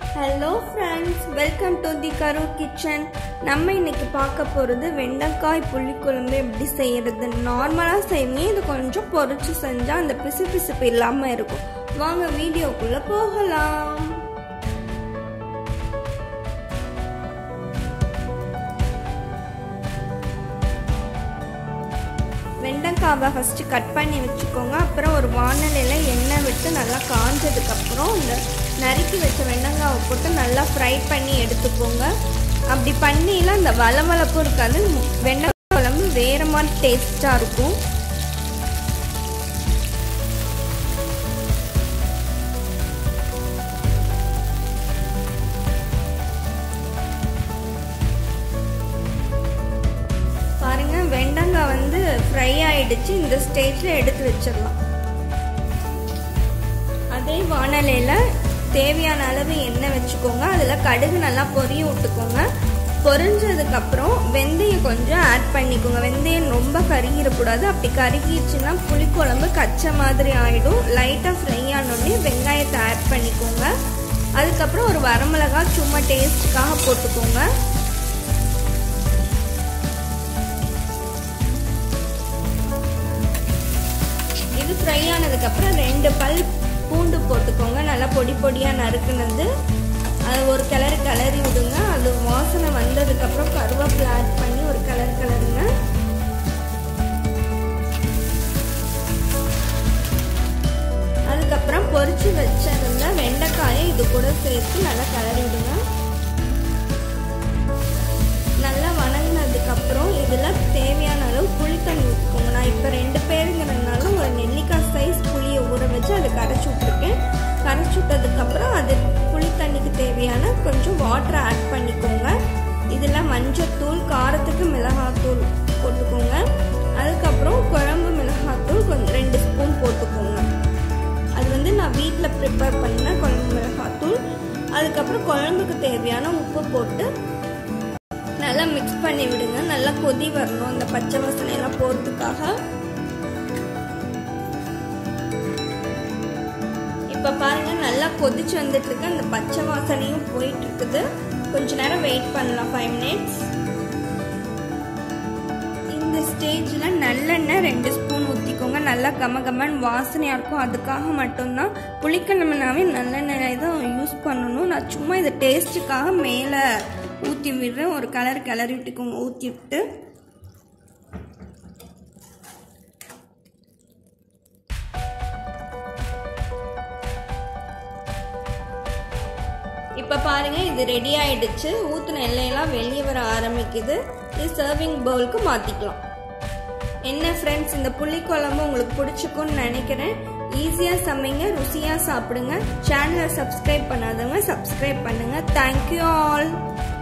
hello friends welcome to the Karu kitchen நம்ம இன்னைக்கு பார்க்க போகிறது வெண்டைக்காய் புளிக்குழம்பு எப்படி செய்யறது நார்மலாக செய்வீங்க இது கொஞ்சம் பொரிச்சு செஞ்சால் அந்த பிசு பிசுப்பு இல்லாமல் இருக்கும் வாங்க வீடியோக்குள்ளே போகலாம் வெண்டைக்காவை ஃபஸ்ட்டு கட் பண்ணி வச்சுக்கோங்க அப்புறம் ஒரு வானலியில் எண்ணெய் விட்டு நல்லா காஞ்சதுக்கப்புறம் இந்த நறுக்கி வச்ச வெண்டைக்காவை போட்டு நல்லா ஃப்ரை பண்ணி எடுத்துக்கோங்க அப்படி பண்ணிலாம் அந்த வளவளப்பும் இருக்காது வெண்டைக்காய் குழம்பு வேறு மாதிரி டேஸ்ட்டாக இருக்கும் பாருங்க வெண்டங்காய் வந்து ஃப்ரை ஆயிடுச்சு இந்த ஸ்டேஜில் எடுத்து வச்சிடலாம் அதே வானலையில் தேவையான அளவு எண்ணெய் வச்சுக்கோங்க அதில் கடுகு நல்லா பொரிய விட்டுக்கோங்க பொரிஞ்சதுக்கப்புறம் வெந்தயம் கொஞ்சம் ஆட் பண்ணிக்கோங்க வெந்தயம் ரொம்ப கருகிடக்கூடாது அப்படி கருகிடுச்சுன்னா புளிக்குழம்பு கச்ச மாதிரி ஆகிடும் லைட்டாக ஃப்ரை ஆனோடனே வெங்காயத்தை ஆட் பண்ணிக்கோங்க அதுக்கப்புறம் ஒரு வரமிளகா சும்மா டேஸ்ட்டுக்காக போட்டுக்கோங்க இது ஃப்ரை ஆனதுக்கப்புறம் ரெண்டு பல் பூண்டு போட்டுக்கோங்க நல்லா பொடி பொடியாக நறுக்குனது அது ஒரு கிளறு கிளறி விடுங்க அது வாசனை வந்ததுக்கப்புறம் கருவேப்பிலை ஆட் பண்ணி ஒரு கலர் கலருங்க அதுக்கப்புறம் பொரிச்சு வச்சிருந்த வெண்டைக்காயை இது கூட சேர்த்து நல்லா கிளறி விடுங்க நல்லா வணங்கினதுக்கப்புறம் இதில் தேவையான அளவு புளி தண்ணி ஊற்றிக்கோங்க நான் இப்போ ரெண்டு பேருங்கிறதுனால ஒரு நெல்லிக்காய் சைஸ் புளியை ஊற வச்சு அதை கரைச்சி விட்ருக்கேன் கரைச்சி விட்டதுக்கப்புறம் அது புளி தண்ணிக்கு தேவையான கொஞ்சம் வாட்டரை ஆட் பண்ணிக்கோங்க இதில் மஞ்சத்தூள் காரத்துக்கு மிளகாத்தூள் போட்டுக்கோங்க அதுக்கப்புறம் குழம்பு மிளகாத்தூள் கொஞ்சம் ரெண்டு ஸ்பூன் போட்டுக்கோங்க அது வந்து நான் வீட்டில் ப்ரிப்பேர் பண்ண குழம்பு மிளகாத்தூள் அதுக்கப்புறம் குழம்புக்கு தேவையான உப்பு போட்டு நல்லா மிக்ஸ் பண்ணி விடுங்க நல்லா கொதி வரணும் அந்த பச்சை வாசனை எல்லாம் போகிறதுக்காக இப்போ பாருங்க நல்லா கொதிச்சு வந்துட்டு இருக்கு அந்த பச்சை வாசனையும் போயிட்டு இருக்குது கொஞ்ச நேரம் வெயிட் பண்ணலாம் ஃபைவ் மினிட்ஸ் இந்த ஸ்டேஜில் நல்லெண்ணெய் ரெண்டு ஸ்பூன் ஊற்றிக்கோங்க நல்லா கம கமன் வாசனையாக இருக்கும் அதுக்காக மட்டும்தான் புளிக்கிழமைனாவே நல்லெண்ணெய் தான் யூஸ் பண்ணணும் நான் சும்மா இதை டேஸ்ட்டுக்காக மேலே ஊற்றி விடுறேன் ஒரு கலர் கிளறி விட்டுக்கோங்க ஊற்றி விட்டு இப்போ பாருங்க இது ரெடி ஆயிடுச்சு ஊற்றின எல்லையெல்லாம் வெளியே வர ஆரம்பிக்குது இது சர்விங் பவுலுக்கு மாற்றிக்கலாம் என்ன ஃப்ரெண்ட்ஸ் இந்த புளிக்குழம்பு உங்களுக்கு பிடிச்சிக்கும்னு நினைக்கிறேன் ஈஸியாக சமைங்க ருசியாக சாப்பிடுங்க சேனலை சப்ஸ்கிரைப் பண்ணாதவங்க சப்ஸ்கிரைப் பண்ணுங்கள் தேங்க்யூ ஆல்